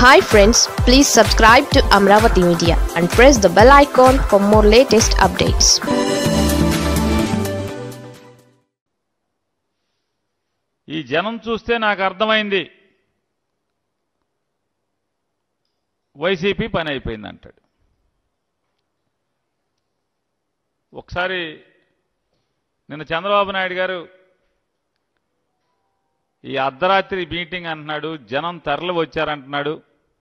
Hi friends please subscribe to Amaravati media and press the bell icon for more latest updates ఈ జనం చూస్తే నాకు అర్థమైంది వైసీపీ పని అయిపోయింది అంటాడు ఒకసారి నిన్న చంద్రబాబు నాయుడు గారు ఈ అర్ధరాత్రి మీటింగ్ అంటున్నాడు జనం తరలి వచ్చారంటున్నాడు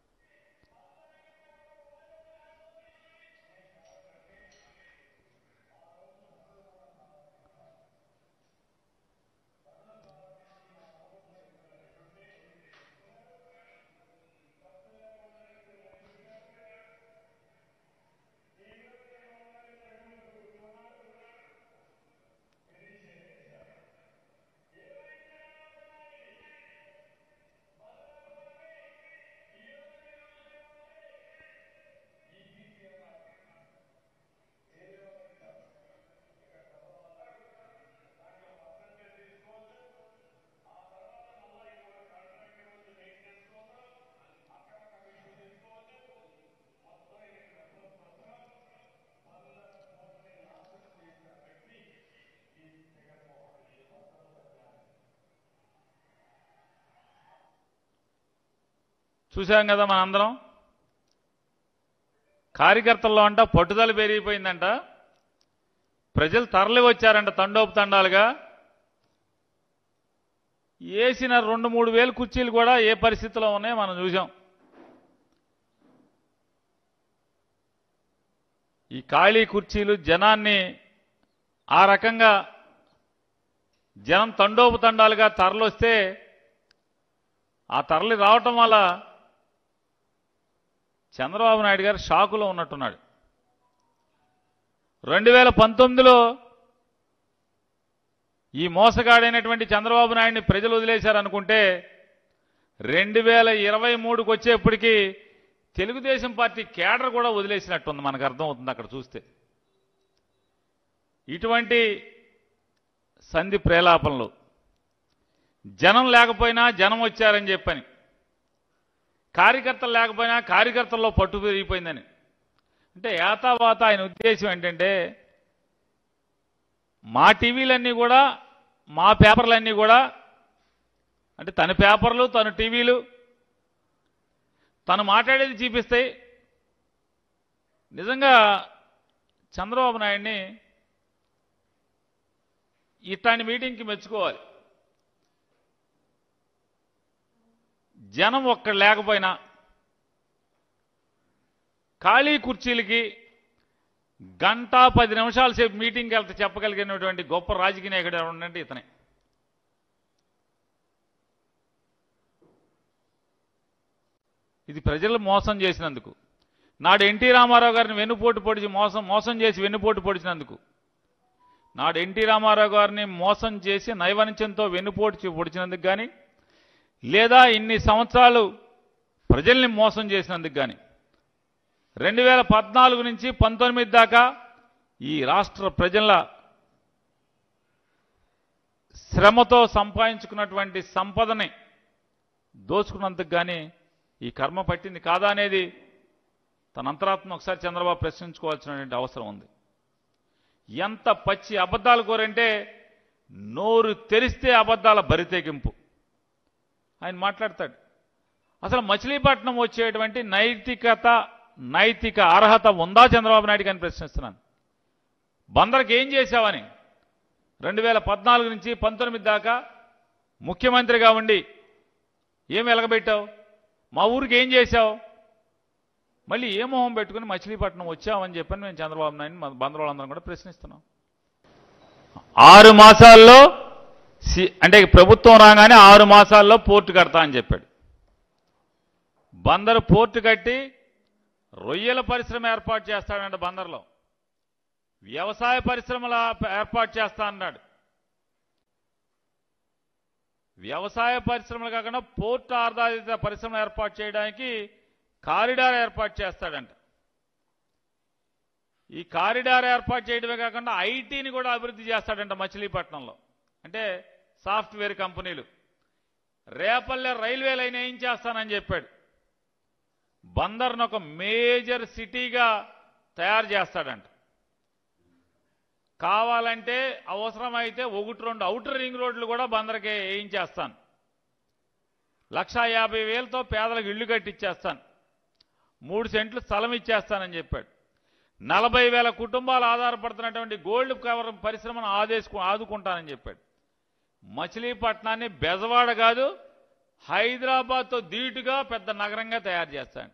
చూసాం కదా మనందరం కార్యకర్తల్లో అంట పట్టుదల పెరిగిపోయిందంట ప్రజలు తరలి వచ్చారంట తండోపు తండాలుగా వేసిన రెండు మూడు వేలు కుర్చీలు కూడా ఏ పరిస్థితిలో ఉన్నాయో మనం చూసాం ఈ ఖాళీ కుర్చీలు జనాన్ని ఆ రకంగా జనం తండోపు తండాలుగా తరలొస్తే ఆ తరలి రావటం వల్ల చంద్రబాబు నాయుడు గారు షాకులో ఉన్నట్టున్నాడు రెండు వేల పంతొమ్మిదిలో ఈ మోసగాడైనటువంటి చంద్రబాబు నాయుడిని ప్రజలు వదిలేశారనుకుంటే రెండు వేల ఇరవై మూడుకి వచ్చేప్పటికీ తెలుగుదేశం పార్టీ కేడర్ కూడా వదిలేసినట్టుంది మనకు అర్థమవుతుంది అక్కడ చూస్తే ఇటువంటి సంధి ప్రేలాపనలు జనం లేకపోయినా జనం వచ్చారని చెప్పని కార్యకర్తలు లేకపోయినా కార్యకర్తల్లో పట్టు పెరిగిపోయిందని అంటే ఏతావాత ఆయన ఉద్దేశం ఏంటంటే మా టీవీలన్నీ కూడా మా పేపర్లన్నీ కూడా అంటే తన పేపర్లు తన టీవీలు తను మాట్లాడేది చూపిస్తాయి నిజంగా చంద్రబాబు నాయుడిని ఇట్లాంటి మీటింగ్కి మెచ్చుకోవాలి జనం ఒక్కడ లేకపోయినా ఖాళీ కుర్చీలకి గంట పది నిమిషాల సేపు మీటింగ్కి వెళ్తే చెప్పగలిగినటువంటి గొప్ప రాజకీయ నాయకుడు ఎవరు ఉండంటే ఇతనే ఇది ప్రజలు మోసం చేసినందుకు నాడు ఎన్టీ రామారావు గారిని వెన్నుపోటు పొడిచి మోసం మోసం చేసి వెన్నుపోటు పొడిచినందుకు నాడు ఎన్టీ రామారావు గారిని మోసం చేసి నైవంచంతో వెన్నుపోటు పొడిచినందుకు కానీ లేదా ఇన్ని సంవత్సరాలు ప్రజల్ని మోసం చేసినందుకు కానీ రెండు వేల పద్నాలుగు నుంచి పంతొమ్మిది దాకా ఈ రాష్ట్ర ప్రజల శ్రమతో సంపాదించుకున్నటువంటి సంపదని దోచుకున్నందుకు కానీ ఈ కర్మ పట్టింది కాదా అనేది తన అంతరాత్మ ఒకసారి చంద్రబాబు ప్రశ్నించుకోవాల్సినటువంటి అవసరం ఉంది ఎంత పచ్చి అబద్ధాలు కోరంటే నోరు తెరిస్తే అబద్ధాల బరితెగింపు ఆయన మాట్లాడతాడు అసలు మచిలీపట్నం వచ్చేటువంటి నైతికత నైతిక అర్హత ఉందా చంద్రబాబు నాయుడు అని ప్రశ్నిస్తున్నాను బందరికి ఏం చేశావని రెండు వేల పద్నాలుగు నుంచి పంతొమ్మిది దాకా ముఖ్యమంత్రిగా ఉండి ఏం వెలగబెట్టావు మా ఊరికి ఏం చేశావు మళ్ళీ ఏ మొహం పెట్టుకుని మచిలీపట్నం వచ్చావని చెప్పని మేము చంద్రబాబు నాయుడిని మన బందర్ వాళ్ళందరం కూడా ప్రశ్నిస్తున్నాం ఆరు మాసాల్లో సి- అంటే ప్రభుత్వం రాగానే ఆరు మాసాల్లో పోర్టు కడతా అని చెప్పాడు బందరు పోర్టు కట్టి రొయ్యల పరిశ్రమ ఏర్పాటు చేస్తాడంట బందర్లో వ్యవసాయ పరిశ్రమల ఏర్పాటు చేస్తా అన్నాడు వ్యవసాయ పరిశ్రమలు కాకుండా పోర్టు ఆధారిత పరిశ్రమ ఏర్పాటు చేయడానికి కారిడార్ ఏర్పాటు చేస్తాడంట ఈ కారిడార్ ఏర్పాటు చేయడమే కాకుండా ఐటీని కూడా అభివృద్ధి చేస్తాడంట మచిలీపట్నంలో అంటే సాఫ్ట్వేర్ కంపెనీలు రేపల్లె రైల్వే లైన్ ఏం చేస్తానని చెప్పాడు బందర్ను ఒక మేజర్ సిటీగా తయారు చేస్తాడంట కావాలంటే అవసరమైతే ఒకటి రెండు అవుటర్ రింగ్ రోడ్లు కూడా బందర్కే వేయించేస్తాను లక్షా యాభై వేలతో పేదలకు ఇల్లు కట్టిచ్చేస్తాను మూడు సెంట్లు స్థలం ఇచ్చేస్తానని చెప్పాడు నలభై వేల కుటుంబాలు ఆధారపడుతున్నటువంటి గోల్డ్ కవర్ పరిశ్రమను ఆదేశకు ఆదుకుంటానని చెప్పాడు మచిలీపట్నాన్ని బెజవాడ కాదు హైదరాబాద్తో ధీటుగా పెద్ద నగరంగా తయారు చేస్తాంట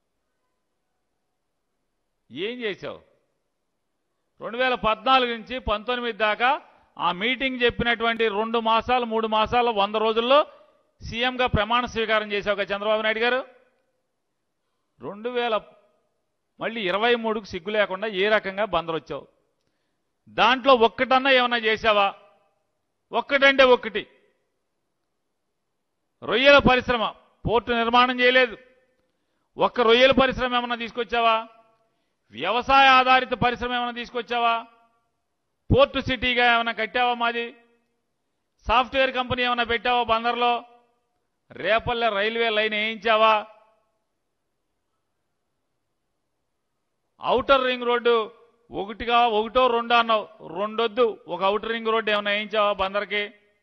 ఏం చేశావు రెండు వేల పద్నాలుగు నుంచి పంతొమ్మిది దాకా ఆ మీటింగ్ చెప్పినటువంటి రెండు మాసాలు మూడు మాసాలు వంద రోజుల్లో సీఎంగా ప్రమాణ స్వీకారం చేశావు కదా చంద్రబాబు నాయుడు గారు రెండు వేల మళ్ళీ ఇరవై మూడుకు సిగ్గు లేకుండా ఏ రకంగా బందరు వచ్చావు దాంట్లో ఒక్కటన్నా ఏమన్నా చేశావా ఒక్కటంటే ఒక్కటి రొయ్యల పరిశ్రమ పోర్టు నిర్మాణం చేయలేదు ఒక్క రొయ్యల పరిశ్రమ ఏమన్నా తీసుకొచ్చావా వ్యవసాయ ఆధారిత పరిశ్రమ ఏమైనా తీసుకొచ్చావా పోర్టు సిటీగా ఏమైనా కట్టావా మాది సాఫ్ట్వేర్ కంపెనీ ఏమైనా పెట్టావా బందర్లో రేపల్లె రైల్వే లైన్ వేయించావా ఔటర్ రింగ్ రోడ్డు ఒకటిగా ఒకటో రెండో అన్నావు రెండొద్దు ఒక ఔటర్ రింగ్ రోడ్డు ఏమైనా వేయించావా బందర్కి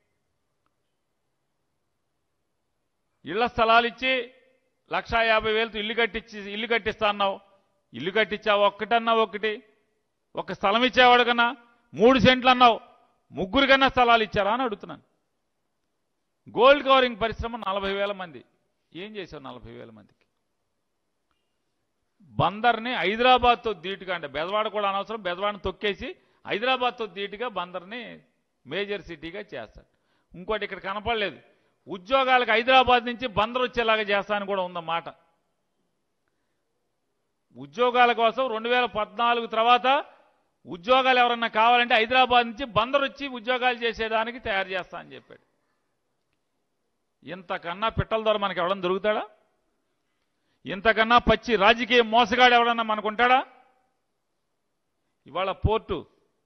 ఇళ్ల స్థలాలు ఇచ్చి లక్షా యాభై వేలతో ఇల్లు కట్టించి ఇల్లు కట్టిస్తా అన్నావు ఇల్లు కట్టించావు ఒక్కటన్నా ఒకటి ఒక స్థలం ఇచ్చేవాడు కన్నా మూడు సెంట్లు అన్నావు ముగ్గురు కన్నా స్థలాలు ఇచ్చారా అని అడుగుతున్నాను గోల్డ్ కవరింగ్ పరిశ్రమ నలభై వేల మంది ఏం చేశావు నలభై వేల మందికి బందర్ని హైదరాబాద్తో ధీటుగా అంటే బెజవాడ కూడా అనవసరం బెజవాడని తొక్కేసి హైదరాబాద్తో ధీటుగా బందర్ని మేజర్ సిటీగా చేస్తాడు ఇంకోటి ఇక్కడ కనపడలేదు ఉద్యోగాలకు హైదరాబాద్ నుంచి బందర్ వచ్చేలాగా చేస్తానని కూడా ఉందన్నమాట ఉద్యోగాల కోసం రెండు వేల పద్నాలుగు తర్వాత ఉద్యోగాలు ఎవరన్నా కావాలంటే హైదరాబాద్ నుంచి బందర్ వచ్చి ఉద్యోగాలు చేసేదానికి తయారు చేస్తా అని చెప్పాడు ఇంతకన్నా పిట్టల ద్వారా మనకి ఎవడన్నా దొరుకుతాడా ఇంతకన్నా పచ్చి రాజకీయ మోసగాడు ఎవడన్నా మనకుంటాడా ఇవాళ పోర్టు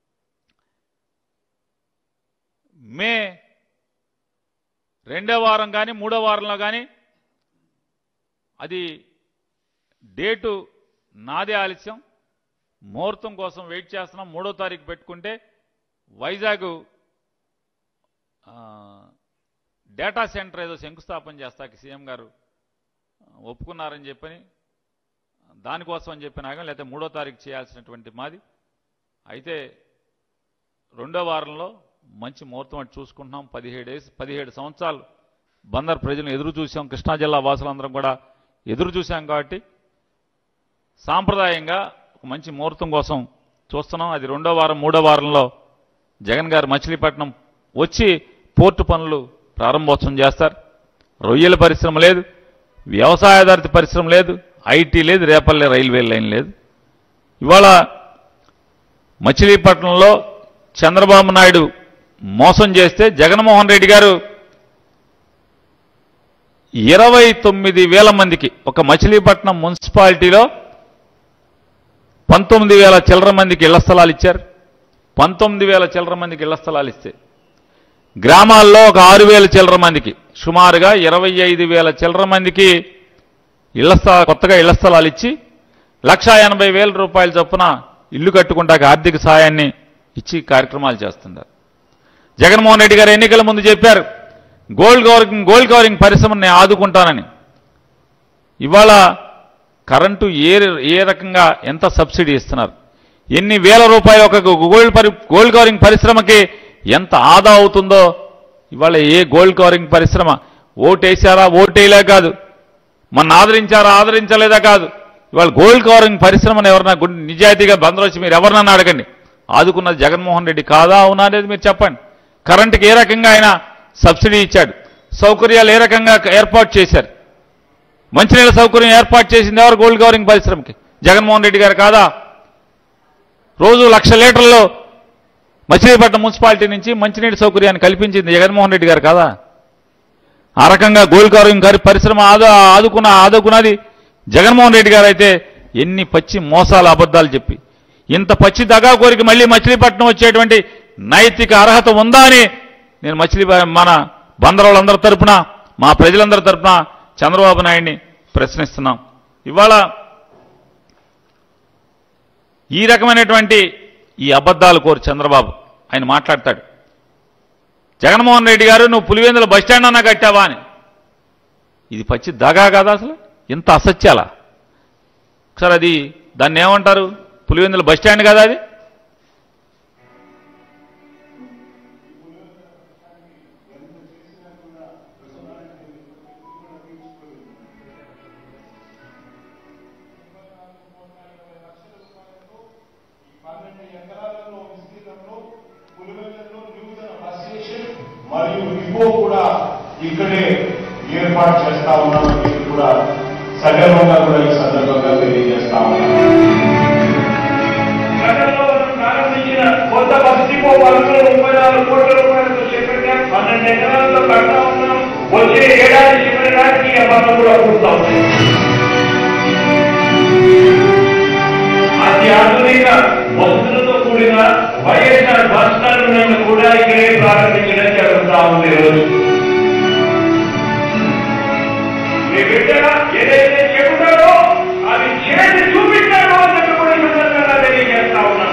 మే రెండో వారం కానీ మూడో వారంలో కానీ అది డేటు నాదే ఆలస్యం ముహూర్తం కోసం వెయిట్ చేస్తున్నాం మూడో తారీఖు పెట్టుకుంటే వైజాగ్ ఆ, డేటా సెంటర్ ఏదో శంకుస్థాపన చేస్తాకి సీఎం గారు ఒప్పుకున్నారని చెప్పని దానికోసం అని చెప్పిన ఆగం లేకపోతే మూడో తారీఖు చేయాల్సినటువంటి మాది అయితే రెండో వారంలో మంచి ముహూర్తం అటు చూసుకుంటున్నాం పదిహేడు ఏస్- పదిహేడు సంవత్సరాలు బందర్ ప్రజలను ఎదురు చూసాం కృష్ణా జిల్లా వాసులందరం కూడా ఎదురు చూసాం కాబట్టి సాంప్రదాయంగా ఒక మంచి ముహూర్తం కోసం చూస్తున్నాం అది రెండో వారం మూడో వారంలో జగన్ గారు మచిలీపట్నం వచ్చి పోర్టు పనులు ప్రారంభోత్సవం చేస్తారు రొయ్యల పరిశ్రమ లేదు వ్యవసాయాధారిత పరిశ్రమ లేదు ఐటీ లేదు రేపల్లె రైల్వే లైన్ లేదు ఇవాళ మచిలీపట్నంలో చంద్రబాబు నాయుడు మోసం చేస్తే జగన్మోహన్ రెడ్డి గారు ఇరవై తొమ్మిది వేల మందికి ఒక మచిలీపట్నం మున్సిపాలిటీలో పంతొమ్మిది వేల చిల్లర మందికి ఇళ్ల స్థలాలు ఇచ్చారు పంతొమ్మిది వేల చిల్లర మందికి ఇళ్ల స్థలాలు ఇస్తే గ్రామాల్లో ఒక ఆరు వేల చిల్లర మందికి సుమారుగా ఇరవై ఐదు వేల చిల్లర మందికి ఇళ్ల స్థల కొత్తగా ఇళ్ల స్థలాలు ఇచ్చి లక్షా ఎనభై వేల రూపాయల చొప్పున ఇల్లు కట్టుకుంటాక ఆర్థిక సాయాన్ని ఇచ్చి కార్యక్రమాలు చేస్తున్నారు జగన్మోహన్ రెడ్డి గారు ఎన్నికల ముందు చెప్పారు గోల్డ్ కవరింగ్ గోల్డ్ కవరింగ్ పరిశ్రమను నేను ఆదుకుంటానని ఇవాళ కరెంటు ఏ ఏ రకంగా ఎంత సబ్సిడీ ఇస్తున్నారు ఎన్ని వేల రూపాయలు ఒక గోల్డ్ పరి గోల్డ్ కవరింగ్ పరిశ్రమకి ఎంత ఆదా అవుతుందో ఇవాళ ఏ గోల్డ్ కవరింగ్ పరిశ్రమ ఓటేశారా ఓటేయలే కాదు మన ఆదరించారా ఆదరించలేదా కాదు ఇవాళ గోల్డ్ కవరింగ్ పరిశ్రమను ఎవరన్నా గుండె నిజాయితీగా బందరొచ్చి మీరు ఎవరినన్నా అడగండి ఆదుకున్నది జగన్మోహన్ రెడ్డి కాదా అవునా అనేది మీరు చెప్పండి కరెంటుకి ఏ రకంగా ఆయన సబ్సిడీ ఇచ్చాడు సౌకర్యాలు ఏ రకంగా ఏర్పాటు చేశారు మంచినీళ్ళ సౌకర్యం ఏర్పాటు చేసింది ఎవరు గోల్డ్ కవరింగ్ పరిశ్రమకి జగన్మోహన్ రెడ్డి గారు కాదా రోజు లక్ష లీటర్లు మచిలీపట్నం మున్సిపాలిటీ నుంచి మంచినీటి సౌకర్యాన్ని కల్పించింది జగన్మోహన్ రెడ్డి గారు కాదా ఆ రకంగా గోల్డ్ కవరింగ్ గారి పరిశ్రమ ఆదా ఆదుకున్న ఆదుకున్నది జగన్మోహన్ రెడ్డి గారు అయితే ఎన్ని పచ్చి మోసాలు అబద్ధాలు చెప్పి ఇంత పచ్చి దగా కోరిక మళ్ళీ మచిలీపట్నం వచ్చేటువంటి నైతిక అర్హత ఉందా అని నేను మచిలీ మన బందరోళ్ళందరి తరపున మా ప్రజలందరి తరపున చంద్రబాబు నాయుడిని ప్రశ్నిస్తున్నాం ఇవాళ ఈ రకమైనటువంటి ఈ అబద్ధాలు కోరు చంద్రబాబు ఆయన మాట్లాడతాడు జగన్మోహన్ రెడ్డి గారు నువ్వు పులివెందుల బస్టాండ్ అన్నా కట్టావా అని ఇది పచ్చి దగా కదా అసలు ఇంత అసత్యాలా ఒకసారి అది దాన్ని ఏమంటారు పులివెందుల బస్టాండ్ కదా అది మరియు డిపో కూడా ఇక్కడే ఏర్పాటు చేస్తా ఉన్నామని చెప్పి కూడా సగర్వంగా కూడా ఈ సందర్భంగా తెలియజేస్తా ఉన్నాను గతంలో మనం ప్రారంభించిన కొత్త బస్ డిపో పలుకులు ముప్పై నాలుగు కోట్ల రూపాయలతో చేపట్టాం పన్నెండు ఎకరాలతో కడతా ఉన్నాం వచ్చే ఏడాది చివరి నాటికి ఆ పనులు కూడా పూర్తవుతాం అత్యాధునిక వసతులతో కూడిన వైఎస్ఆర్ బస్ టర్మినల్ కూడా ఇక్కడే ప్రారంభించడం జరుగుతా ఉంది రోజు మీ బిడ్డగా ఏదైతే చెబుతారో అది చేసి చూపించారో అని చెప్పి కూడా ఈ సందర్భంగా తెలియజేస్తా ఉన్నాను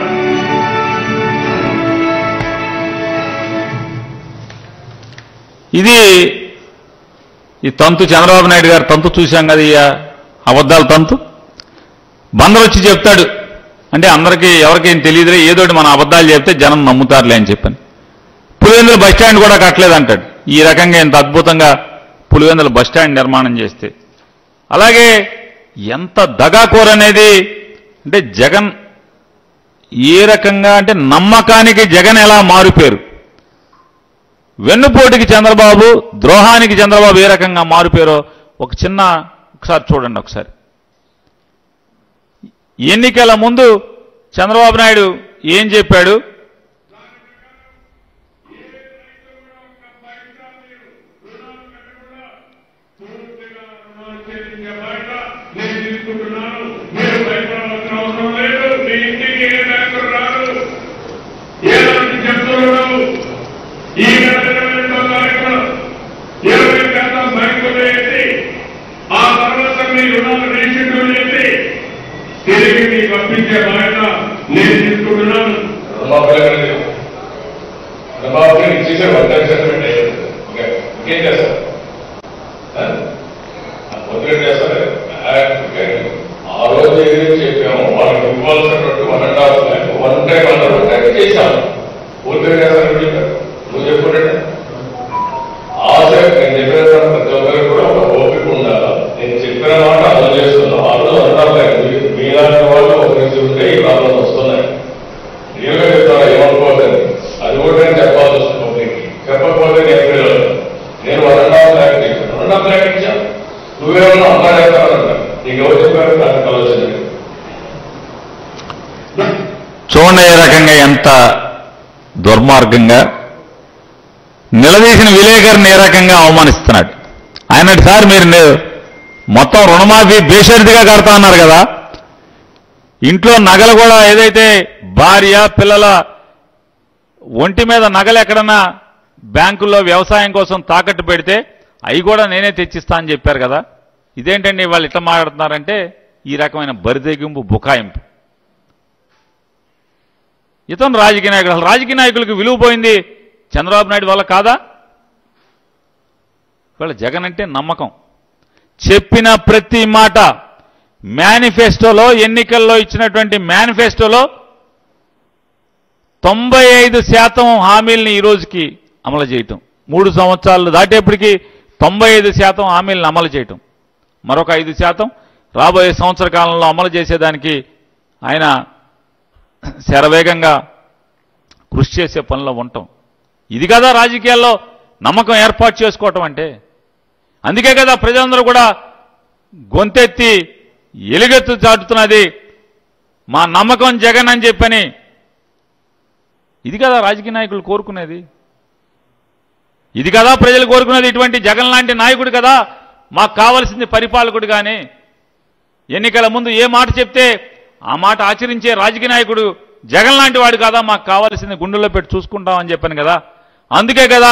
ఇది ఈ తంతు చంద్రబాబు నాయుడు గారు తంతు చూశాం కదా ఈ అబద్ధాల తంతు బందరు వచ్చి చెప్తాడు అంటే అందరికీ ఎవరికేం తెలియదులే ఏదోటి మన అబద్ధాలు చెప్తే జనం నమ్ముతారులే అని చెప్పని పులివెందుల బస్ స్టాండ్ కూడా కట్టలేదు అంటాడు ఈ రకంగా ఇంత అద్భుతంగా పులివెందుల బస్ స్టాండ్ నిర్మాణం చేస్తే అలాగే ఎంత దగాకోర అనేది అంటే జగన్ ఏ రకంగా అంటే నమ్మకానికి జగన్ ఎలా మారుపేరు వెన్నుపోటుకి చంద్రబాబు ద్రోహానికి చంద్రబాబు ఏ రకంగా మారుపేరో ఒక చిన్న ఒకసారి చూడండి ఒకసారి ఎన్నికల ముందు చంద్రబాబు నాయుడు ఏం చెప్పాడు నేను తీసుకుంటున్నాను మీరు భయపడవలసిన అవసరం లేదు మీ ఇంటికి ఏ బ్యాంకులు రాదు ఏలాంటి చెప్తున్నాడు ఈ రకమైన కార్యక్రమం ఇరవై శాతం బ్యాంకులు వేసి ఆ తర్వాత మీ రుణాలు రీషెడ్యూల్ చేసి తిరిగి మీకు పంపించే బాధ్యత నేను తీసుకుంటున్నాను రుణమాఫీ అనేది రుణమాఫీ ఇచ్చేసే వన్ టైం సెటిల్మెంట్ అయ్యేది ఓకే ఇంకేం చేస్తారు వదిలేట్ చేస్తారు ఓకే. ఆ రోజు ఏదైతే చెప్పాము వాళ్ళకి ఇవ్వాల్సినటువంటి one and half lakh one time అన్నారు టైం చేశాను వదిలేట్ చేస్తారని చెప్పారు నువ్వు చెప్పుకుంటే ఆశ నేను చెప్పిన ప్రతి ఒక్కరికి కూడా ఒక ఓపిక ఉండాలి నేను చెప్పిన మాట అమలు చేస్తున్నాను ఆ రోజు వన్ అండ్ హాఫ్ ల్యాక్ మీలాంటి వాళ్ళు ఒక నుంచి ఉంటే ఈ ప్రాబ్లమ్స్ వస్తున్నాయి నేరుగా చెప్తాను ఏమనుకోవద్దని అది కూడా నేను చెప్పాల్సి వస్తుంది పబ్లిక్ చెప్పకపోతే నేను పిల్లలు నేను వన్ అండ్ హాఫ్ ల్యాక్ ఇచ్చాను వన్ అండ్ హాఫ్ ల్యాక్ ఇచ్చాను నువ్వేమన్నా అమ్మాడేస్తానంట నీకు ఎవరు చెప్పారు నాకు ఆలోచన చూడండి ఏ రకంగా ఎంత దుర్మార్గంగా నిలదీసిన విలేకరిని ఏ రకంగా అవమానిస్తున్నాడు ఆయన సార్ మీరు నే- మొత్తం రుణమాఫీ బేషరతుగా కడతా అన్నారు కదా ఇంట్లో నగలు కూడా ఏదైతే భార్య పిల్లల ఒంటి మీద నగలు ఎక్కడన్నా బ్యాంకుల్లో వ్యవసాయం కోసం తాకట్టు పెడితే అవి కూడా నేనే తెచ్చిస్తా అని చెప్పారు కదా ఇదేంటండి వాళ్ళు ఇట్లా మాట్లాడుతున్నారంటే ఈ రకమైన బరిదెగింపు బుకాయింపు ఇతను రాజకీయ నాయకుడు అసలు రాజకీయ నాయకులకు విలువ పోయింది చంద్రబాబు నాయుడు వల్ల కాదా ఇవాళ జగన్ అంటే నమ్మకం చెప్పిన ప్రతి మాట మేనిఫెస్టోలో ఎన్నికల్లో ఇచ్చినటువంటి మేనిఫెస్టోలో తొంభై ఐదు శాతం హామీల్ని ఈ రోజుకి అమలు చేయటం మూడు సంవత్సరాలు దాటేప్పటికి తొంభై ఐదు శాతం హామీలను అమలు చేయటం మరొక ఐదు శాతం రాబోయే సంవత్సర కాలంలో అమలు చేసేదానికి ఆయన శరవేగంగా కృషి చేసే పనిలో ఉంటాం ఇది కదా రాజకీయాల్లో నమ్మకం ఏర్పాటు చేసుకోవటం అంటే అందుకే కదా ప్రజలందరూ కూడా గొంతెత్తి ఎలుగెత్తు చాటుతున్నది మా నమ్మకం జగన్ అని చెప్పని ఇది కదా రాజకీయ నాయకులు కోరుకునేది ఇది కదా ప్రజలు కోరుకునేది ఇటువంటి జగన్ లాంటి నాయకుడు కదా మాకు కావలసింది పరిపాలకుడు కానీ ఎన్నికల ముందు ఏ మాట చెప్తే ఆ మాట ఆచరించే రాజకీయ నాయకుడు జగన్ లాంటి వాడు కదా మాకు కావాల్సింది గుండెల్లో పెట్టి చూసుకుంటామని చెప్పాను కదా అందుకే కదా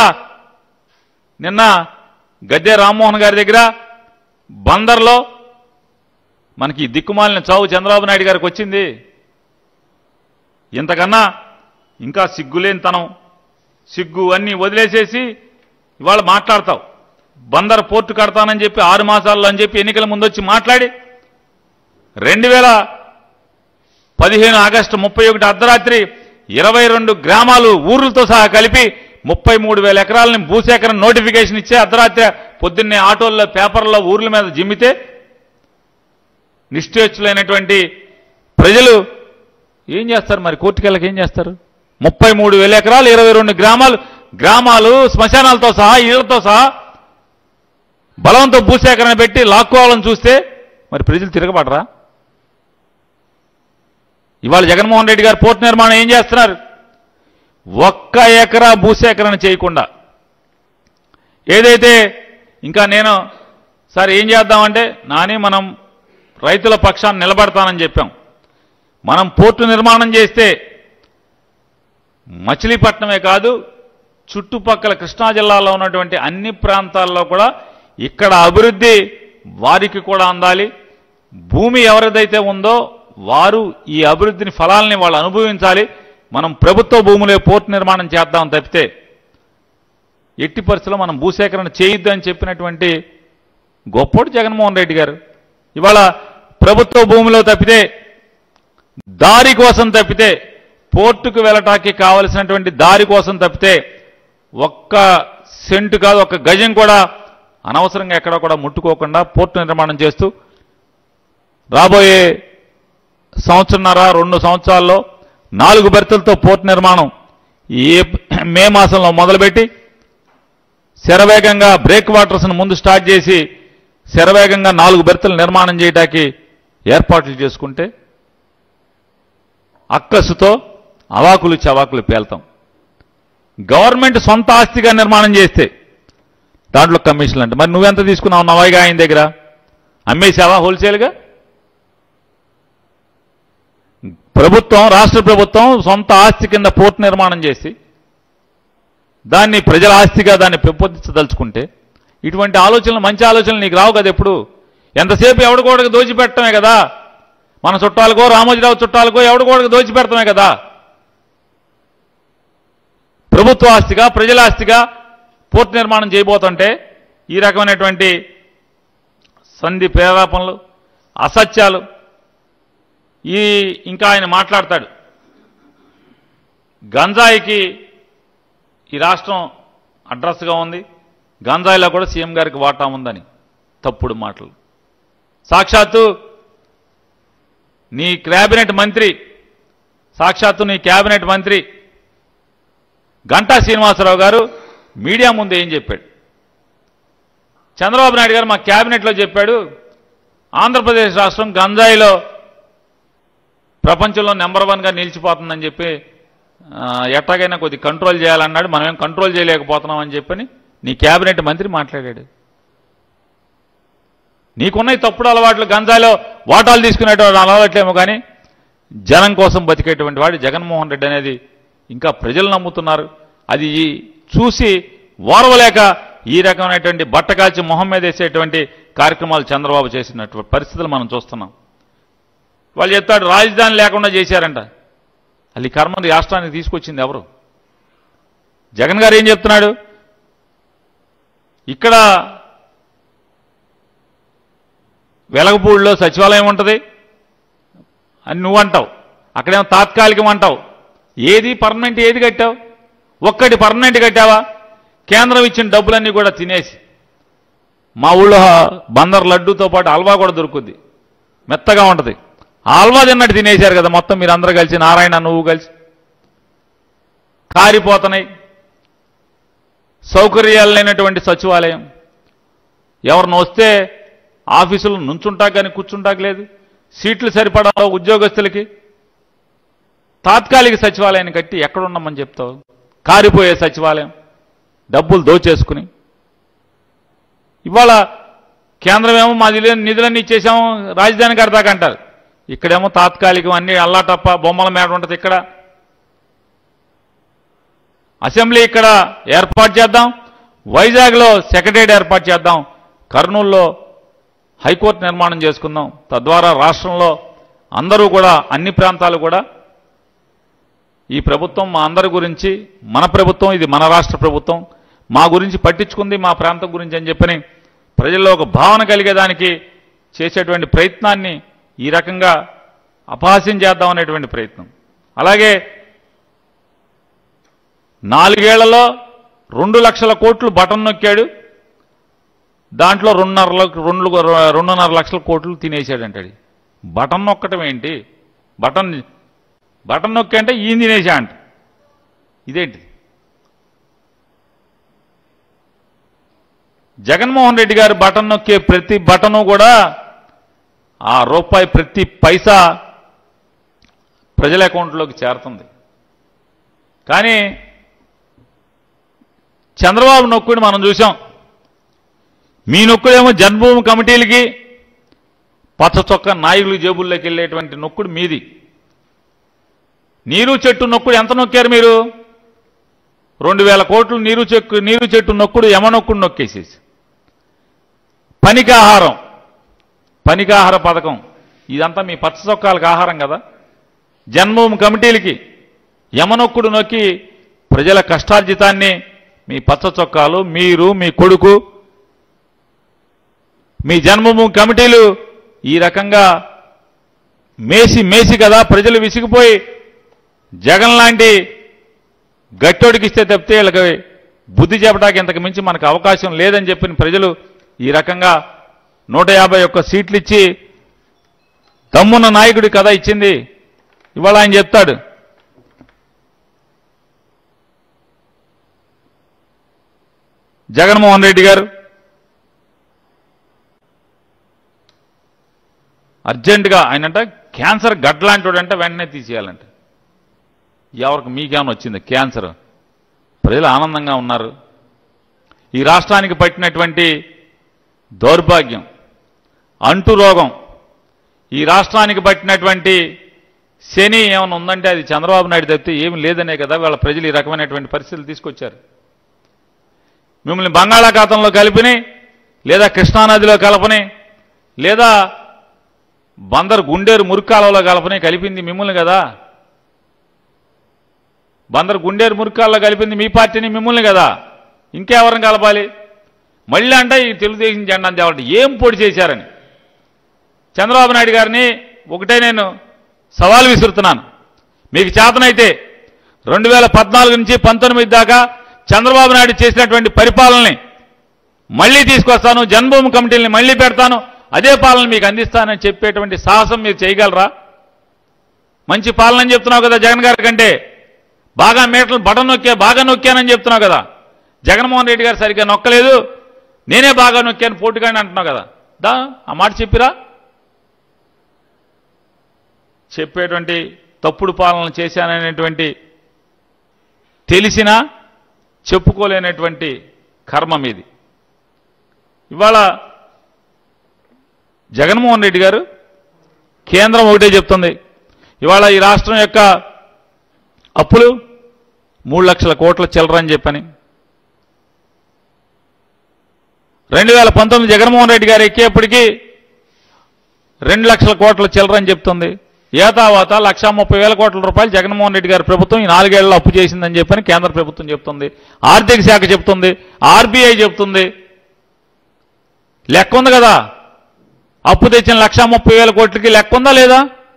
నిన్న గద్దె రామ్మోహన్ గారి దగ్గర బందర్లో మనకి ఈ దిక్కుమాలిన చావు చంద్రబాబు నాయుడు గారికి వచ్చింది ఇంతకన్నా ఇంకా సిగ్గులేనితనం సిగ్గు అన్నీ వదిలేసేసి ఇవాళ మాట్లాడతావు బందర్ పోర్టు కడతానని చెప్పి ఆరు మాసాల్లో అని చెప్పి ఎన్నికల ముందు వచ్చి మాట్లాడి రెండు వేల పదిహేను ఆగస్టు ముప్పై ఒకటి అర్ధరాత్రి ఇరవై రెండు గ్రామాలు ఊర్లతో సహా కలిపి ముప్పై మూడు వేల ఎకరాలని భూసేకరణ నోటిఫికేషన్ ఇచ్చే అర్ధరాత్రి పొద్దున్నే ఆటోల్లో పేపర్లో ఊర్ల మీద జిమ్మితే నిశ్చేచ్చులైనటువంటి ప్రజలు ఏం చేస్తారు మరి కోర్టుకెళ్ళకి ఏం చేస్తారు ముప్పై మూడు వేల ఎకరాలు ఇరవై రెండు గ్రామాలు గ్రామాలు శ్మశానాలతో సహా ఇళ్లతో సహా బలవంతో భూసేకరణ పెట్టి లాక్కోవాలని చూస్తే మరి ప్రజలు తిరగబడరా ఇవాళ జగన్మోహన్ రెడ్డి గారు పోర్టు నిర్మాణం ఏం చేస్తున్నారు ఒక్క ఎకరా భూసేకరణ చేయకుండా ఏదైతే ఇంకా నేను సార్ ఏం చేద్దామంటే నాని మనం రైతుల పక్షాన్ని నిలబడతానని చెప్పాం మనం పోర్టు నిర్మాణం చేస్తే మచిలీపట్నమే కాదు చుట్టుపక్కల కృష్ణా జిల్లాలో ఉన్నటువంటి అన్ని ప్రాంతాల్లో కూడా ఇక్కడ అభివృద్ధి వారికి కూడా అందాలి భూమి ఎవరిదైతే ఉందో వారు ఈ అభివృద్ధిని ఫలాల్ని వాళ్ళు అనుభవించాలి మనం ప్రభుత్వ భూములే పోర్టు నిర్మాణం చేద్దాం తప్పితే ఎట్టి పరిస్థితుల్లో మనం భూసేకరణ చేయొద్దు అని చెప్పినటువంటి గొప్పోడు జగన్మోహన్ రెడ్డి గారు ఇవాళ ప్రభుత్వ భూమిలో తప్పితే దారి కోసం తప్పితే పోర్టుకు వెళ్ళటానికి కావలసినటువంటి దారి కోసం తప్పితే ఒక్క సెంటు కాదు ఒక్క గజం కూడా అనవసరంగా ఎక్కడ కూడా ముట్టుకోకుండా పోర్టు నిర్మాణం చేస్తూ రాబోయే సంవత్సరన్నర రెండు సంవత్సరాల్లో నాలుగు బెర్తులతో పోర్టు నిర్మాణం ఈ ఏప్- మే మాసంలో మొదలుపెట్టి శరవేగంగా బ్రేక్ వాటర్స్ను ముందు స్టార్ట్ చేసి శరవేగంగా నాలుగు బెర్తులు నిర్మాణం చేయడానికి ఏర్పాట్లు చేసుకుంటే అక్కసుతో అవాకులు చవాకులు పేల్తాం గవర్నమెంట్ సొంత ఆస్తిగా నిర్మాణం చేస్తే దాంట్లో కమిషన్లు అంటే మరి నువ్వెంత తీసుకున్నావు నవాయిగా ఆయన దగ్గర అమ్మేశావా హోల్సేల్గా ప్రభుత్వం రాష్ట్ర ప్రభుత్వం సొంత ఆస్తి కింద పోర్టు నిర్మాణం చేసి దాన్ని ప్రజల ఆస్తిగా దాన్ని పెంపొందించదలుచుకుంటే ఇటువంటి ఆలోచనలు మంచి ఆలోచనలు నీకు రావు కదా ఎప్పుడు ఎంతసేపు ఎవడికోడికి దోచిపెట్టడమే కదా మన చుట్టాలకో రామోజీరావు చుట్టాలకో ఎవడికోడికి దోచిపెడతామే కదా ప్రభుత్వ ఆస్తిగా ప్రజల ఆస్తిగా పోర్టు నిర్మాణం చేయబోతుంటే ఈ రకమైనటువంటి సంధి ప్రేరేపణలు అసత్యాలు ఈ ఇంకా ఆయన మాట్లాడతాడు గంజాయికి ఈ రాష్ట్రం అడ్రస్గా ఉంది గంజాయిలో కూడా సీఎం గారికి వాటా ఉందని తప్పుడు మాటలు సాక్షాత్తు నీ క్యాబినెట్ మంత్రి సాక్షాత్తు నీ క్యాబినెట్ మంత్రి గంటా శ్రీనివాసరావు గారు మీడియా ముందు ఏం చెప్పాడు చంద్రబాబు నాయుడు గారు మా క్యాబినెట్లో చెప్పాడు ఆంధ్రప్రదేశ్ రాష్ట్రం గంజాయిలో ప్రపంచంలో నెంబర్ వన్గా నిలిచిపోతుందని చెప్పి ఆ, ఎట్టాగైనా కొద్ది కంట్రోల్ చేయాలన్నాడు మనం ఏం కంట్రోల్ చేయలేకపోతున్నాం అని చెప్పని నీ క్యాబినెట్ మంత్రి మాట్లాడాడు నీకున్న ఈ తప్పుడు అలవాట్లు గంజాయిలో వాటాలు తీసుకునేటువంటి అలవాట్లేమో కానీ జనం కోసం బతికేటువంటి వాడు జగన్మోహన్ రెడ్డి అనేది ఇంకా ప్రజలు నమ్ముతున్నారు అది ఈ చూసి ఓర్వలేక ఈ రకమైనటువంటి బట్టకాల్చి మొహం మీద వేసేటువంటి కార్యక్రమాలు చంద్రబాబు చేసినటువంటి పరిస్థితులు మనం చూస్తున్నాం వాళ్ళు చెప్తాడు రాజధాని లేకుండా చేశారంట అది ఈ కర్మని రాష్ట్రానికి తీసుకొచ్చింది ఎవరు జగన్ గారు ఏం చెప్తున్నాడు ఇక్కడ వెలగపూడిలో సచివాలయం ఉంటుంది అని నువ్వు అంటావు అక్కడేమో తాత్కాలికం అంటావు ఏది పర్మనెంట్ ఏది కట్టావు ఒక్కటి పర్మనెంట్ కట్టావా కేంద్రం ఇచ్చిన డబ్బులన్నీ కూడా తినేసి మా ఊళ్ళో బందర్ లడ్డూతో పాటు హల్వా కూడా దొరుకుద్ది మెత్తగా ఉంటుంది ఆ హల్వా తిన్నట్టు తినేశారు కదా మొత్తం మీరు అందరూ కలిసి నారాయణ నువ్వు కలిసి కారిపోతున్నాయి సౌకర్యాలు లేనటువంటి సచివాలయం ఎవరిని వస్తే ఆఫీసులు నుంచుంటాక కానీ కూర్చుంటాక లేదు సీట్లు సరిపడా ఉద్యోగస్తులకి తాత్కాలిక సచివాలయాన్ని కట్టి ఎక్కడున్నామని చెప్తావు కారిపోయే సచివాలయం డబ్బులు దోచేసుకుని ఇవాళ కేంద్రం ఏమో మా నిధులు- నిధులన్నీ ఇచ్చేసాము రాజధాని కడతాక అంటారు ఇక్కడేమో తాత్కాలికం అన్ని అల్లాటప్ప బొమ్మల మేడ ఉంటుంది ఇక్కడ అసెంబ్లీ ఇక్కడ ఏర్పాటు చేద్దాం వైజాగ్లో సెక్రటరియట్ ఏర్పాటు చేద్దాం కర్నూలులో హైకోర్టు నిర్మాణం చేసుకుందాం తద్వారా రాష్ట్రంలో అందరూ కూడా అన్ని ప్రాంతాలు కూడా ఈ ప్రభుత్వం మా అందరి గురించి మన ప్రభుత్వం ఇది మన రాష్ట్ర ప్రభుత్వం మా గురించి పట్టించుకుంది మా ప్రాంతం గురించి అని చెప్పని ప్రజల్లో ఒక భావన కలిగేదానికి చేసేటువంటి ప్రయత్నాన్ని ఈ రకంగా అపహాస్యం చేద్దాం అనేటువంటి ప్రయత్నం అలాగే నాలుగేళ్లలో రెండు లక్షల కోట్లు బటన్ నొక్కాడు దాంట్లో రెండున్నర లక్ష- రెండు రెండున్నర లక్షల కోట్లు తినేసాడంటాడు బటన్ నొక్కటం ఏంటి బటన్ బటన్ నొక్కి అంటే ఈయన తినేసా అంట ఇదేంటి జగన్మోహన్ రెడ్డి గారు బటన్ నొక్కే ప్రతి బటను కూడా ఆ రూపాయి ప్రతి పైసా ప్రజల అకౌంట్లోకి చేరుతుంది కానీ చంద్రబాబు నొక్కుడు మనం చూసాం మీ నొక్కుడేమో జన్మభూమి కమిటీలకి పచ్చ చొక్క నాయకులు జేబుల్లోకి వెళ్ళేటువంటి నొక్కుడు మీది నీరు చెట్టు నొక్కుడు ఎంత నొక్కారు మీరు రెండు వేల కోట్లు నీరు చెక్కు నీరు చెట్టు నొక్కుడు యమ నొక్కుడు నొక్కేసేసి పనికాహారం పనికాహార పథకం ఇదంతా మీ పచ్చ చొక్కాలకు ఆహారం కదా జన్మభూమి కమిటీలకి యమనొక్కుడు నొక్కి ప్రజల కష్టార్జితాన్ని మీ పచ్చ చొక్కాలు మీరు మీ కొడుకు మీ జన్మభూమి కమిటీలు ఈ రకంగా మేసి మేసి కదా ప్రజలు విసిగిపోయి జగన్ లాంటి గట్టోడికి ఇస్తే తప్పితే వీళ్ళకి బుద్ధి చెప్పడానికి ఇంతకు మించి మనకు అవకాశం లేదని చెప్పిన ప్రజలు ఈ రకంగా నూట యాభై ఒక్క సీట్లు ఇచ్చి దమ్మున్న నాయకుడి కథ ఇచ్చింది ఇవాళ ఆయన చెప్తాడు జగన్మోహన్ రెడ్డి గారు అర్జెంటుగా ఆయనంట క్యాన్సర్ గడ్లాంటి అంటే వెంటనే తీసేయాలంట ఎవరికి మీకేమైనా వచ్చింది క్యాన్సర్ ప్రజలు ఆనందంగా ఉన్నారు ఈ రాష్ట్రానికి పట్టినటువంటి దౌర్భాగ్యం అంటు రోగం ఈ రాష్ట్రానికి పట్టినటువంటి శని ఏమైనా ఉందంటే అది చంద్రబాబు నాయుడు తప్పితే ఏమి లేదనే కదా వాళ్ళ ప్రజలు ఈ రకమైనటువంటి పరిస్థితులు తీసుకొచ్చారు మిమ్మల్ని బంగాళాఖాతంలో కలిపిని లేదా కృష్ణానదిలో కలపని లేదా బందర్ గుండేరు మురుక్కాలలో కలపని కలిపింది మిమ్మల్ని కదా బందర్ గుండేరు మురుక్కాలలో కలిపింది మీ పార్టీని మిమ్మల్ని కదా ఇంకెవరిని కలపాలి మళ్ళీ అంటే ఈ తెలుగుదేశం జెండా తేవాలంటే ఏం పొడి చేశారని చంద్రబాబు నాయుడు గారిని ఒకటే నేను సవాల్ విసురుతున్నాను మీకు చేతనైతే రెండు వేల పద్నాలుగు నుంచి పంతొమ్మిది దాకా చంద్రబాబు నాయుడు చేసినటువంటి పరిపాలనని మళ్ళీ తీసుకొస్తాను జన్మభూమి కమిటీని మళ్ళీ పెడతాను అదే పాలన మీకు అందిస్తానని చెప్పేటువంటి సాహసం మీరు చేయగలరా మంచి పాలన అని చెప్తున్నావు కదా జగన్ గారి కంటే బాగా మీటర్లు బటన్ నొక్కా బాగా నొక్కానని చెప్తున్నావు కదా జగన్మోహన్ రెడ్డి గారు సరిగ్గా నొక్కలేదు నేనే బాగా నొక్కాను పోటుగాని అంటున్నావు కదా దా ఆ మాట చెప్పిరా చెప్పేటువంటి తప్పుడు పాలన చేశాననేటువంటి తెలిసినా చెప్పుకోలేనటువంటి కర్మ మీది ఇవాళ జగన్మోహన్ రెడ్డి గారు కేంద్రం ఒకటే చెప్తుంది ఇవాళ ఈ రాష్ట్రం యొక్క అప్పులు మూడు లక్షల కోట్ల చిల్లరని చెప్పని రెండు వేల పంతొమ్మిది జగన్మోహన్ రెడ్డి గారు ఎక్కేప్పటికీ రెండు లక్షల కోట్ల చిల్లరని చెప్తుంది ఏతావాత లక్ష ముప్పై వేల కోట్ల రూపాయలు జగన్మోహన్ రెడ్డి గారి ప్రభుత్వం ఈ నాలుగేళ్లలో అప్పు చేసిందని చెప్పని కేంద్ర ప్రభుత్వం చెప్తుంది ఆర్థిక శాఖ చెప్తుంది ఆర్బీఐ చెప్తుంది లెక్క ఉంది కదా అప్పు తెచ్చిన లక్ష ముప్పై వేల కోట్లకి లెక్క ఉందా లేదా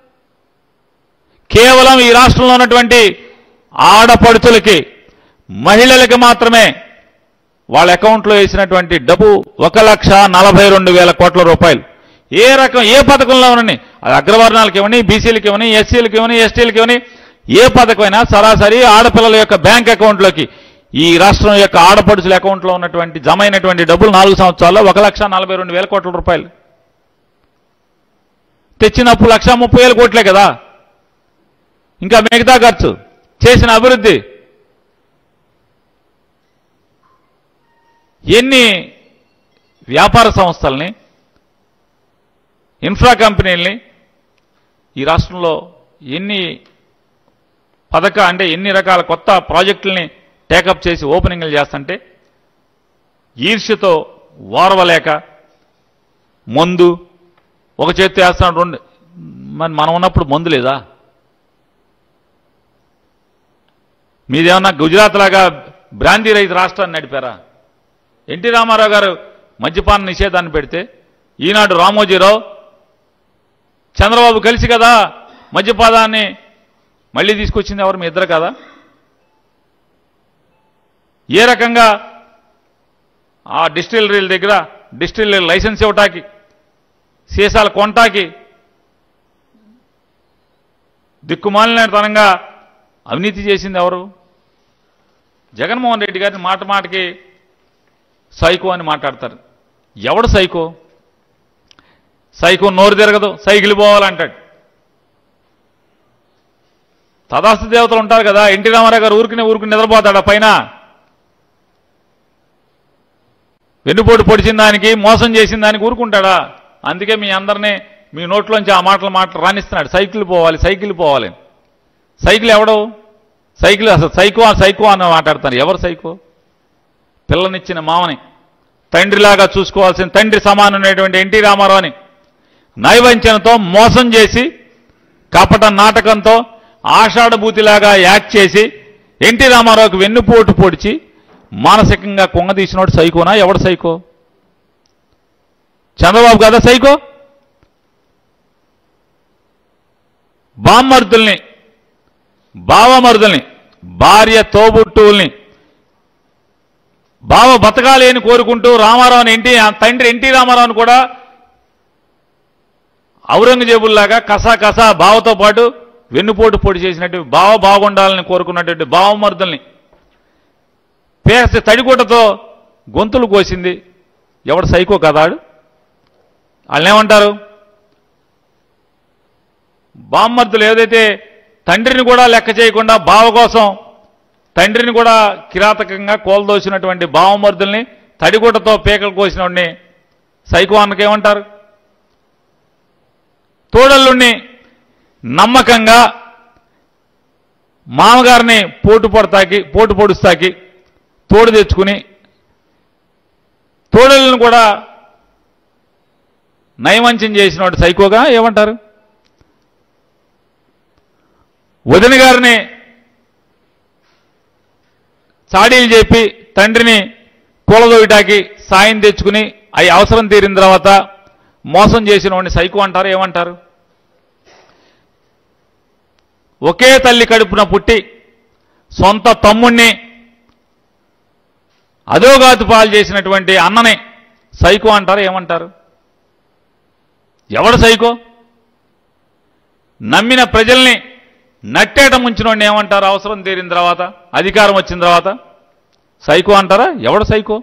కేవలం ఈ రాష్ట్రంలో ఉన్నటువంటి ఆడపడుచులకి మహిళలకి మాత్రమే వాళ్ళ అకౌంట్లో వేసినటువంటి డబ్బు ఒక లక్ష నలభై రెండు వేల కోట్ల రూపాయలు ఏ రకం ఏ పథకంలో ఉన్నని అది అగ్రవర్ణాలకు ఇవ్వని బీసీలకు ఇవ్వని ఎస్సీలకు ఇవ్వని ఎస్టీలకు ఇవ్వని ఏ పథకమైనా సరాసరి ఆడపిల్లల యొక్క బ్యాంక్ అకౌంట్లోకి ఈ రాష్ట్రం యొక్క ఆడపడుచుల అకౌంట్లో ఉన్నటువంటి జమ అయినటువంటి డబ్బులు నాలుగు సంవత్సరాల్లో ఒక లక్ష నలభై రెండు వేల కోట్ల రూపాయలు తెచ్చినప్పుడు లక్ష ముప్పై వేల కోట్లే కదా ఇంకా మిగతా ఖర్చు చేసిన అభివృద్ధి ఎన్ని వ్యాపార సంస్థల్ని ఇన్ఫ్రా కంపెనీల్ని ఈ రాష్ట్రంలో ఎన్ని పథక అంటే ఎన్ని రకాల కొత్త ప్రాజెక్టుల్ని టేకప్ చేసి ఓపెనింగ్లు చేస్తుంటే ఈర్ష్యతో ఓర్వలేక మందు ఒక చేతి వేస్తున్నాడు రెండు మరి మనం ఉన్నప్పుడు మందు లేదా మీదేమన్నా గుజరాత్ లాగా బ్రాంతి రైతు రాష్ట్రాన్ని నడిపారా ఎన్టీ రామారావు గారు మద్యపాన నిషేధాన్ని పెడితే ఈనాడు రామోజీరావు చంద్రబాబు కలిసి కదా మద్యపాదాన్ని మళ్ళీ తీసుకొచ్చింది ఎవరు మీ ఇద్దరు కదా ఏ రకంగా ఆ డిస్టిలరీల దగ్గర డిస్టిలరీ లైసెన్స్ ఇవ్వటానికి సీసాల కొంటాకి దిక్కుమాలిన తనంగా అవినీతి చేసింది ఎవరు జగన్మోహన్ రెడ్డి గారిని మాట మాటకి సైకో అని మాట్లాడతారు ఎవడు సైకో సైకో నోరు తిరగదు సైకిల్ పోవాలంటాడు తదాస్తు దేవతలు ఉంటారు కదా ఎన్టీ రామారావు గారు ఊరికి ఊరికి నిద్రపోతాడా పైన వెన్నుపోటు పొడిచిన దానికి మోసం చేసిన దానికి ఊరుకుంటాడా అందుకే మీ అందరినీ మీ నోట్లోంచి ఆ మాటలు మాటలు రాణిస్తున్నాడు సైకిల్ పోవాలి సైకిల్ పోవాలి సైకిల్ ఎవడు సైకిల్ అసలు సైకో సైకో అని మాట్లాడతారు ఎవరు సైకో పిల్లనిచ్చిన మామని తండ్రిలాగా చూసుకోవాల్సిన తండ్రి సమానమైనటువంటి ఎన్టీ రామారావుని నైవంచనతో మోసం చేసి కపట నాటకంతో ఆషాఢభూతిలాగా యాక్ట్ చేసి ఎన్టీ రామారావుకి వెన్నుపోటు పొడిచి మానసికంగా కొంగదీసినోడు సైకోనా ఎవడు సైకో చంద్రబాబు కదా సైకో బామ్మర్దుల్ని బావమరుదుల్ని భార్య తోబుట్టువుల్ని బావ బతకాలి అని కోరుకుంటూ రామారావుని ఎన్టీ ఆ తండ్రి ఎన్టీ రామారావుని కూడా ఔరంగజేబుల్లాగా కసా కసా బావతో పాటు వెన్నుపోటు పొడి చేసినట్టు బావ బాగుండాలని కోరుకున్నటువంటి బావమరుదుల్ని పేస్తే తడిగుడ్డతో గొంతులు కోసింది ఎవడు సైకో కదాడు వాళ్ళేమంటారు బామ్మర్దులు ఏదైతే తండ్రిని కూడా లెక్క చేయకుండా బావ కోసం తండ్రిని కూడా కిరాతకంగా కోల్దోసినటువంటి బావమర్దుల్ని తడిగుడ్డతో పీకలు కోసినోడిని సైకో అన్నకేమంటారు తోడల్లుణ్ణి నమ్మకంగా మామగారిని పోటు పడతాకి పోటు పొడుస్తాకి తోడు తెచ్చుకుని తోడలను కూడా నయవంచం చేసినవాడు సైకోగా ఏమంటారు వదిన గారిని చాడీలు చెప్పి తండ్రిని కూలదోయటాకి సాయం తెచ్చుకుని అవి అవసరం తీరిన తర్వాత మోసం చేసిన వాడిని సైకో అంటారు ఏమంటారు ఒకే తల్లి కడుపున పుట్టి సొంత తమ్ముణ్ణి అధోగాతు పాలు చేసినటువంటి అన్నని సైకో అంటారు ఏమంటారు ఎవడు సైకో నమ్మిన ప్రజల్ని నట్టేట ముంచినోడిని ఏమంటారు అవసరం తీరిన తర్వాత అధికారం వచ్చిన తర్వాత సైకో అంటారా ఎవడు సైకో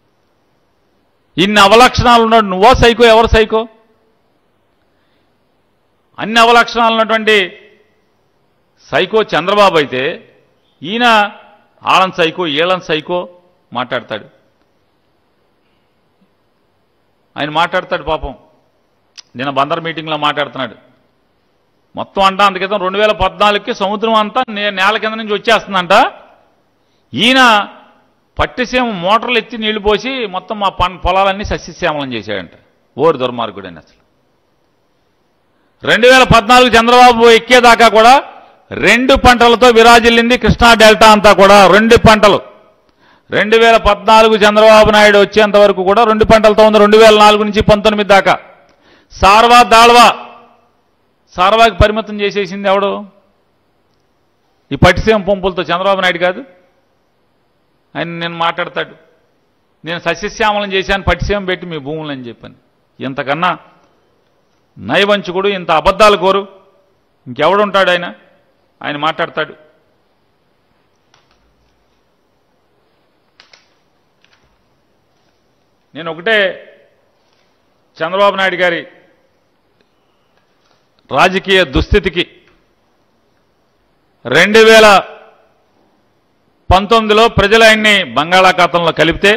ఇన్ని అవలక్షణాలు ఉన్నాడు నువ్వో సైకో ఎవరు సైకో అన్ని అవలక్షణాలు ఉన్నటువంటి సైకో చంద్రబాబు అయితే ఈయన ఆళన్ సైకో ఈళన్ సైకో మాట్లాడతాడు ఆయన మాట్లాడతాడు పాపం నిన్న బందర్ మీటింగ్లో మాట్లాడుతున్నాడు మొత్తం అంట అందుకితం రెండు వేల పద్నాలుగుకి సముద్రం అంతా నే- నేల కింద నుంచి వచ్చేస్తుందంట ఈయన పట్టిసీమ మోటార్లు ఎత్తి నీళ్లు పోసి మొత్తం మా పన్ పొలాలన్నీ సస్యశ్యామలం చేశాడంట ఓరు దుర్మార్గుడని అసలు రెండు వేల పద్నాలుగు చంద్రబాబు ఎక్కేదాకా కూడా రెండు పంటలతో విరాజిల్లింది కృష్ణా డెల్టా అంతా కూడా రెండు పంటలు రెండు వేల పద్నాలుగు చంద్రబాబు నాయుడు వచ్చేంత వరకు కూడా రెండు పంటలతో ఉంది రెండు వేల నాలుగు నుంచి పంతొమ్మిది దాకా సార్వా దాళ్వా సార్వాకి పరిమితం చేసేసింది ఎవడు ఈ పట్టిసీమ పంపులతో చంద్రబాబు నాయుడు కాదు ఆయన నేను మాట్లాడతాడు నేను సస్యశ్యామలం చేశాను పట్టిసీమ పెట్టి మీ భూములు అని చెప్పాను ఇంతకన్నా నయవంచుకుడు ఇంత అబద్ధాలు కోరు ఇంకెవడుంటాడు ఆయన ఆయన మాట్లాడతాడు నేను ఒకటే చంద్రబాబు నాయుడు గారి రాజకీయ దుస్థితికి రెండు వేల పంతొమ్మిదిలో ప్రజలు ఆయన్ని బంగాళాఖాతంలో కలిపితే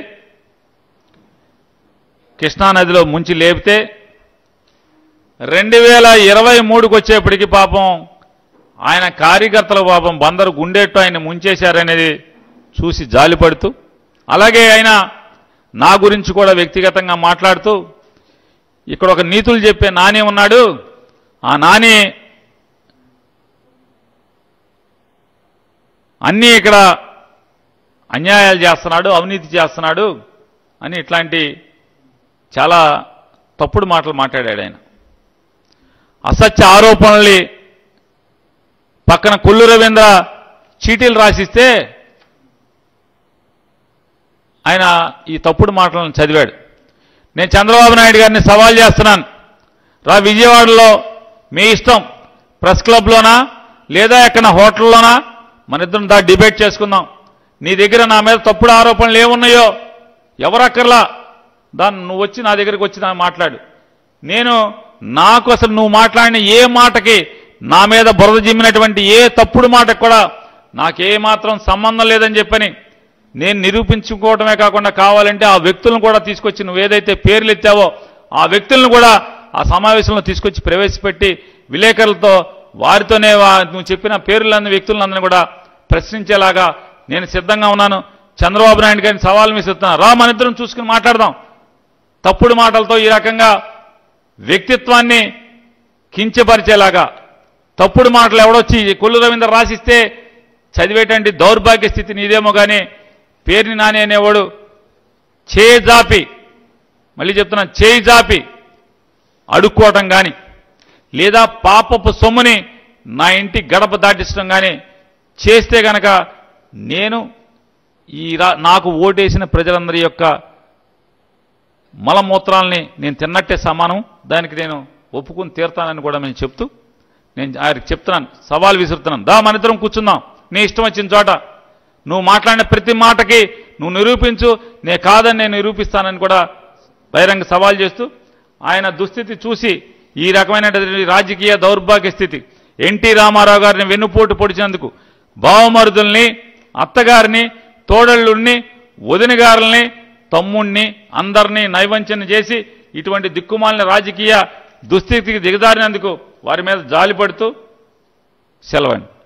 కృష్ణానదిలో ముంచి లేపితే రెండు వేల ఇరవై మూడుకి వచ్చేప్పటికి పాపం ఆయన కార్యకర్తల పాపం బందరు గుండెట్టు ఆయన ముంచేశారనేది చూసి జాలిపడుతూ అలాగే ఆయన నా గురించి కూడా వ్యక్తిగతంగా మాట్లాడుతూ ఇక్కడ ఒక నీతులు చెప్పే నాని ఉన్నాడు ఆ నాని అన్నీ ఇక్కడ అన్యాయాలు చేస్తున్నాడు అవినీతి చేస్తున్నాడు అని ఇట్లాంటి చాలా తప్పుడు మాటలు మాట్లాడాడు ఆయన అసత్య ఆరోపణల్ని పక్కన కొల్లు రవీంద్ర చీటీలు రాసిస్తే ఆయన ఈ తప్పుడు మాటలను చదివాడు నేను చంద్రబాబు నాయుడు గారిని సవాల్ చేస్తున్నాను రా విజయవాడలో మీ ఇష్టం ప్రెస్ క్లబ్లోనా లేదా ఎక్కడ హోటల్లోనా మన ఇద్దరం దా డిబేట్ చేసుకుందాం నీ దగ్గర నా మీద తప్పుడు ఆరోపణలు ఏమున్నాయో ఎవరక్కర్లా దాన్ని నువ్వు వచ్చి నా దగ్గరికి వచ్చి నా మాట్లాడు నేను నాకు అసలు నువ్వు మాట్లాడిన ఏ మాటకి నా మీద బురద జిమ్మినటువంటి ఏ తప్పుడు మాటకు కూడా నాకే మాత్రం సంబంధం లేదని చెప్పని నేను నిరూపించుకోవడమే కాకుండా కావాలంటే ఆ వ్యక్తులను కూడా తీసుకొచ్చి నువ్వు ఏదైతే పేర్లు ఎత్తావో ఆ వ్యక్తులను కూడా ఆ సమావేశంలో తీసుకొచ్చి ప్రవేశపెట్టి విలేకరులతో వారితోనే వా- నువ్వు చెప్పిన పేర్లన్న వ్యక్తులందరినీ కూడా ప్రశ్నించేలాగా నేను సిద్ధంగా ఉన్నాను చంద్రబాబు నాయుడు గారిని సవాల్ విసురుతున్నా రా మన ఇద్దరం చూసుకుని మాట్లాడదాం తప్పుడు మాటలతో ఈ రకంగా వ్యక్తిత్వాన్ని కించపరిచేలాగా తప్పుడు మాటలు ఎవడొచ్చి కొల్లు రవీంద్ర రాసిస్తే చదివేటువంటి దౌర్భాగ్య స్థితి నీదేమో కానీ పేరుని నాని అనేవాడు చేయి జాపి మళ్ళీ చెప్తున్నా చేయి జాపి అడుక్కోవటం కానీ లేదా పాపపు సొమ్ముని నా ఇంటి గడప దాటించడం కానీ చేస్తే గనక నేను ఈ రా- నాకు ఓటేసిన ప్రజలందరి యొక్క మలమూత్రాలని నేను తిన్నట్టే సమానం దానికి నేను ఒప్పుకుని తీరుతానని కూడా నేను చెప్తూ నేను ఆయనకి చెప్తున్నాను సవాల్ విసురుతున్నాను దా మన ఇద్దరం కూర్చుందాం నీ ఇష్టం వచ్చిన చోట నువ్వు మాట్లాడిన ప్రతి మాటకి నువ్వు నిరూపించు నే కాదని నేను నిరూపిస్తానని కూడా బహిరంగ సవాల్ చేస్తూ ఆయన దుస్థితి చూసి ఈ రకమైనటువంటి రాజకీయ దౌర్భాగ్య స్థితి ఎన్టీ రామారావు గారిని వెన్నుపోటు పొడిచినందుకు బావమరుదుల్ని అత్తగారిని తోడళ్ళుణ్ణి వదిన గారుల్ని తమ్ముణ్ణి అందరినీ నైవంచన చేసి ఇటువంటి దిక్కుమాలిన రాజకీయ దుస్థితికి దిగజారినందుకు వారి మీద జాలిపడుతూ సెలవండి